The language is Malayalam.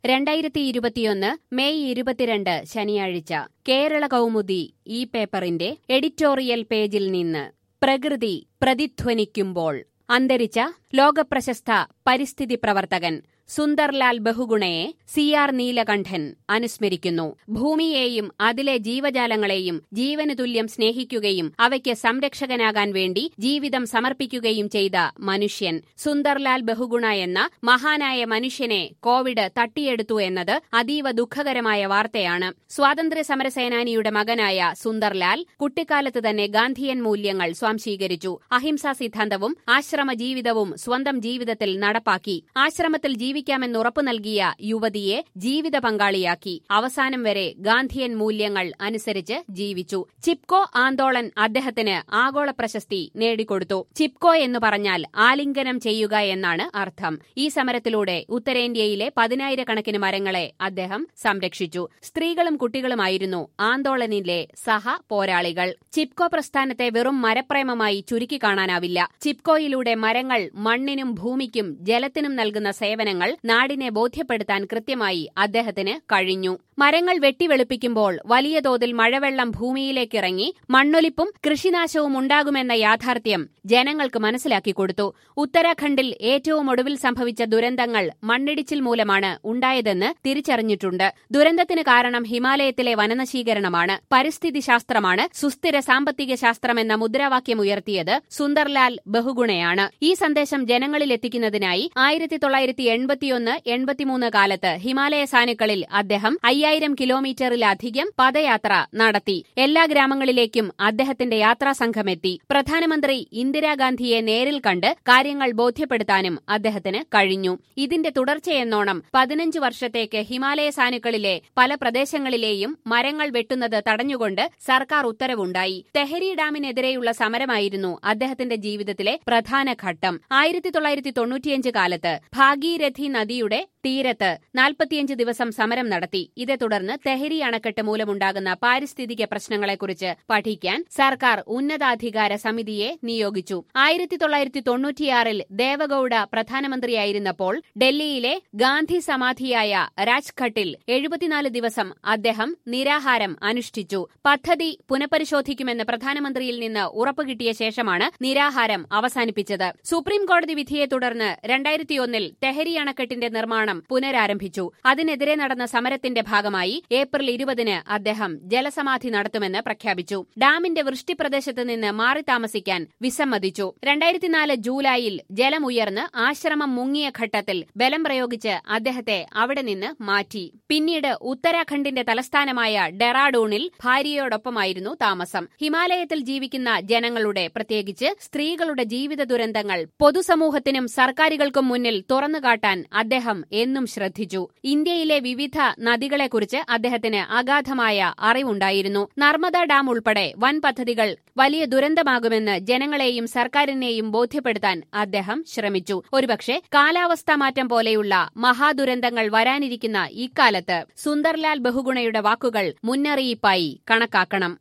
രണ്ടായിരത്തി ഇരുപത്തിയൊന്ന് മെയ് ഇരുപത്തിരണ്ട് ശനിയാഴ്ച കേരള കൗമുദി ഈ പേപ്പറിന്റെ എഡിറ്റോറിയൽ പേജിൽ നിന്ന് പ്രകൃതി പ്രതിധ്വനിക്കുമ്പോൾ അന്തരിച്ച ലോകപ്രശസ്ത പരിസ്ഥിതി പ്രവർത്തകൻ സുന്ദർലാൽ ബഹുഗുണയെ സി ആർ നീലകണ്ഠൻ അനുസ്മരിക്കുന്നു ഭൂമിയെയും അതിലെ ജീവജാലങ്ങളെയും ജീവന് തുല്യം സ്നേഹിക്കുകയും അവയ്ക്ക് സംരക്ഷകനാകാൻ വേണ്ടി ജീവിതം സമർപ്പിക്കുകയും ചെയ്ത മനുഷ്യൻ സുന്ദർലാൽ ബഹുഗുണ എന്ന മഹാനായ മനുഷ്യനെ കോവിഡ് തട്ടിയെടുത്തു എന്നത് അതീവ ദുഃഖകരമായ വാർത്തയാണ് സ്വാതന്ത്ര്യ സമരസേനാനിയുടെ മകനായ സുന്ദർലാൽ കുട്ടിക്കാലത്ത് തന്നെ ഗാന്ധിയൻ മൂല്യങ്ങൾ സ്വാംശീകരിച്ചു അഹിംസാ സിദ്ധാന്തവും ആശ്രമ ജീവിതവും സ്വന്തം ജീവിതത്തിൽ നടപ്പാക്കി ആശ്രമത്തിൽ ജീവിക്കാമെന്ന് ഉറപ്പു നൽകിയ യുവതിയെ ജീവിത പങ്കാളിയാക്കി അവസാനം വരെ ഗാന്ധിയൻ മൂല്യങ്ങൾ അനുസരിച്ച് ജീവിച്ചു ചിപ്കോ ആന്തോളൻ അദ്ദേഹത്തിന് ആഗോള പ്രശസ്തി നേടിക്കൊടുത്തു ചിപ്കോ എന്ന് പറഞ്ഞാൽ ആലിംഗനം ചെയ്യുക എന്നാണ് അർത്ഥം ഈ സമരത്തിലൂടെ ഉത്തരേന്ത്യയിലെ പതിനായിരക്കണക്കിന് മരങ്ങളെ അദ്ദേഹം സംരക്ഷിച്ചു സ്ത്രീകളും കുട്ടികളുമായിരുന്നു ആന്തോളനിലെ സഹ പോരാളികൾ ചിപ്കോ പ്രസ്ഥാനത്തെ വെറും മരപ്രേമമായി ചുരുക്കി കാണാനാവില്ല ചിപ്കോയിലൂടെ മരങ്ങൾ മണ്ണിനും ഭൂമിക്കും ജലത്തിനും നൽകുന്ന സേവനങ്ങൾ നാടിനെ ബോധ്യപ്പെടുത്താൻ കൃത്യമായി അദ്ദേഹത്തിന് കഴിഞ്ഞു മരങ്ങൾ വെട്ടിവെളുപ്പിക്കുമ്പോൾ വലിയ തോതിൽ മഴവെള്ളം ഭൂമിയിലേക്കിറങ്ങി മണ്ണൊലിപ്പും കൃഷിനാശവും ഉണ്ടാകുമെന്ന യാഥാർത്ഥ്യം ജനങ്ങൾക്ക് മനസ്സിലാക്കി കൊടുത്തു ഉത്തരാഖണ്ഡിൽ ഏറ്റവും ഒടുവിൽ സംഭവിച്ച ദുരന്തങ്ങൾ മണ്ണിടിച്ചിൽ മൂലമാണ് ഉണ്ടായതെന്ന് തിരിച്ചറിഞ്ഞിട്ടുണ്ട് ദുരന്തത്തിന് കാരണം ഹിമാലയത്തിലെ വനനശീകരണമാണ് പരിസ്ഥിതി ശാസ്ത്രമാണ് സുസ്ഥിര സാമ്പത്തിക ശാസ്ത്രമെന്ന മുദ്രാവാക്യമുയർത്തിയത് സുന്ദർലാൽ ബഹുഗുണയാണ് ഈ സന്ദേശം ജനങ്ങളിൽ എത്തിക്കുന്നതിനായി ആയിരത്തി തൊള്ളായിരത്തി എൺപത്തിയൊന്ന് എൺപത്തിമൂന്ന് കാലത്ത് ഹിമാലയ സാനുക്കളിൽ അദ്ദേഹം അയ്യായിരം കിലോമീറ്ററിലധികം പദയാത്ര നടത്തി എല്ലാ ഗ്രാമങ്ങളിലേക്കും അദ്ദേഹത്തിന്റെ യാത്രാസംഘമെത്തി പ്രധാനമന്ത്രി ഇന്ദിരാഗാന്ധിയെ നേരിൽ കണ്ട് കാര്യങ്ങൾ ബോധ്യപ്പെടുത്താനും അദ്ദേഹത്തിന് കഴിഞ്ഞു ഇതിന്റെ തുടർച്ചയെന്നോണം പതിനഞ്ച് വർഷത്തേക്ക് ഹിമാലയ സാനുക്കളിലെ പല പ്രദേശങ്ങളിലെയും മരങ്ങൾ വെട്ടുന്നത് തടഞ്ഞുകൊണ്ട് സർക്കാർ ഉത്തരവുണ്ടായി തെഹരി ഡാമിനെതിരെയുള്ള സമരമായിരുന്നു അദ്ദേഹത്തിന്റെ ജീവിതത്തിലെ പ്രധാന ഘട്ടം ആയിരത്തി തൊള്ളായിരത്തി തൊണ്ണൂറ്റിയഞ്ച് കാലത്ത് ഭാഗീരഥി നദിയുടെ തീരത്ത് നാൽപ്പത്തിയഞ്ച് ദിവസം സമരം നടത്തി ഇതേ തുടർന്ന് തെഹരി അണക്കെട്ട് മൂലമുണ്ടാകുന്ന പാരിസ്ഥിതിക പ്രശ്നങ്ങളെക്കുറിച്ച് പഠിക്കാൻ സർക്കാർ ഉന്നതാധികാര സമിതിയെ നിയോഗിച്ചു ആയിരത്തി തൊള്ളായിരത്തി തൊണ്ണൂറ്റിയാറിൽ ദേവഗൌഡ പ്രധാനമന്ത്രിയായിരുന്നപ്പോൾ ഡൽഹിയിലെ ഗാന്ധി സമാധിയായ രാജ്ഘട്ടിൽ എഴുപത്തിനാല് ദിവസം അദ്ദേഹം നിരാഹാരം അനുഷ്ഠിച്ചു പദ്ധതി പുനഃപരിശോധിക്കുമെന്ന് പ്രധാനമന്ത്രിയിൽ നിന്ന് ഉറപ്പ് കിട്ടിയ ശേഷമാണ് നിരാഹാരം അവസാനിപ്പിച്ചത് സുപ്രീം കോടതി വിധിയെ തുടർന്ന് രണ്ടായിരത്തിയൊന്നിൽ തെഹരി അണക്കെട്ടിന്റെ നിർമ്മാണം പുനരാരംഭിച്ചു അതിനെതിരെ നടന്ന സമരത്തിന്റെ ഭാഗമായി ഏപ്രിൽ ഇരുപതിന് അദ്ദേഹം ജലസമാധി നടത്തുമെന്ന് പ്രഖ്യാപിച്ചു ഡാമിന്റെ വൃഷ്ടിപ്രദേശത്ത് നിന്ന് മാറി താമസിക്കാൻ വിസമ്മതിച്ചു രണ്ടായിരത്തിനാല് ജൂലൈയിൽ ജലമുയർന്ന് ആശ്രമം മുങ്ങിയ ഘട്ടത്തിൽ ബലം പ്രയോഗിച്ച് അദ്ദേഹത്തെ അവിടെ നിന്ന് മാറ്റി പിന്നീട് ഉത്തരാഖണ്ഡിന്റെ തലസ്ഥാനമായ ഡെറാഡൂണിൽ ഭാര്യയോടൊപ്പമായിരുന്നു താമസം ഹിമാലയത്തിൽ ജീവിക്കുന്ന ജനങ്ങളുടെ പ്രത്യേകിച്ച് സ്ത്രീകളുടെ ജീവിത ദുരന്തങ്ങൾ പൊതുസമൂഹത്തിനും സർക്കാരുകൾക്കും മുന്നിൽ തുറന്നുകാട്ടാൻ അദ്ദേഹം എന്നും ശ്രദ്ധിച്ചു ഇന്ത്യയിലെ വിവിധ നദികളെക്കുറിച്ച് അദ്ദേഹത്തിന് അഗാധമായ അറിവുണ്ടായിരുന്നു നർമ്മദ ഡാം ഉൾപ്പെടെ വൻ പദ്ധതികൾ വലിയ ദുരന്തമാകുമെന്ന് ജനങ്ങളെയും സർക്കാരിനെയും ബോധ്യപ്പെടുത്താൻ അദ്ദേഹം ശ്രമിച്ചു ഒരുപക്ഷെ കാലാവസ്ഥാ മാറ്റം പോലെയുള്ള മഹാദുരന്തങ്ങൾ വരാനിരിക്കുന്ന ഇക്കാലത്ത് സുന്ദർലാൽ ബഹുഗുണയുടെ വാക്കുകൾ മുന്നറിയിപ്പായി കണക്കാക്കണം